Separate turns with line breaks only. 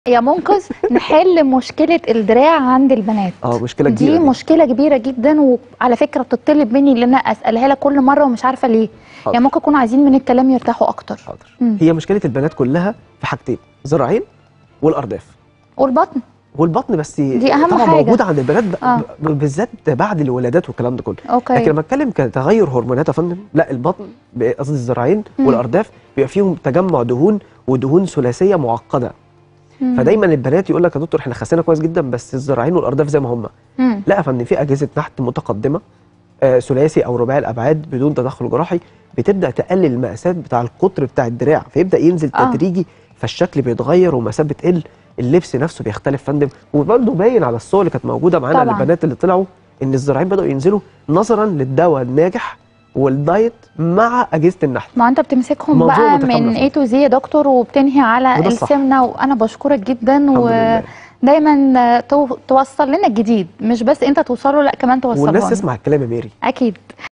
يا منقذ نحل مشكلة الدراع عند البنات
اه مشكله
دي
كبيره
مشكلة كبيرة جدا وعلى فكرة بتطلب مني ان انا اسألها لك كل مرة ومش عارفة ليه
حاضر.
يعني ممكن يكونوا عايزين من الكلام يرتاحوا اكتر
حاضر
مم.
هي مشكله البنات كلها في حاجتين الذراعين والارداف
والبطن
والبطن بس
دي أهم
طبعا
حاجة.
موجوده عند البنات ب...
آه.
ب... بالذات بعد الولادات والكلام ده كله
اوكي
لكن لما اتكلم كتغير هرمونات يا فندم لا البطن ب- قصدي الذراعين
مم.
والارداف بيبقى فيهم تجمع دهون ودهون ثلاثيه معقده
مم.
فدايما البنات يقول لك يا دكتور احنا خسينا كويس جدا بس الذراعين والارداف زي ما هم
مم.
لا يا فندم في اجهزه نحت متقدمه آه، ثلاثي او رباعي الابعاد بدون تدخل جراحي بتبدا تقلل المقاسات بتاع القطر بتاع الدراع فيبدا ينزل
آه.
تدريجي فالشكل بيتغير والمقاسات بتقل اللبس نفسه بيختلف فندم وبرده باين على الصور اللي كانت موجوده معانا
طبعاً.
البنات اللي طلعوا ان الذراعين بداوا ينزلوا نظرا للدواء الناجح والدايت مع اجهزه النحت
ما انت بتمسكهم
موضوع
بقى
متكامل
من
فعلا.
A to Z يا دكتور وبتنهي على
وده الصح.
السمنة وانا بشكرك جدا
الحمد لله
ودايما تو- توصل لنا الجديد مش بس انت توصله لا كمان توصله
والناس
لنا.
تسمع الكلام يا ميري
اكيد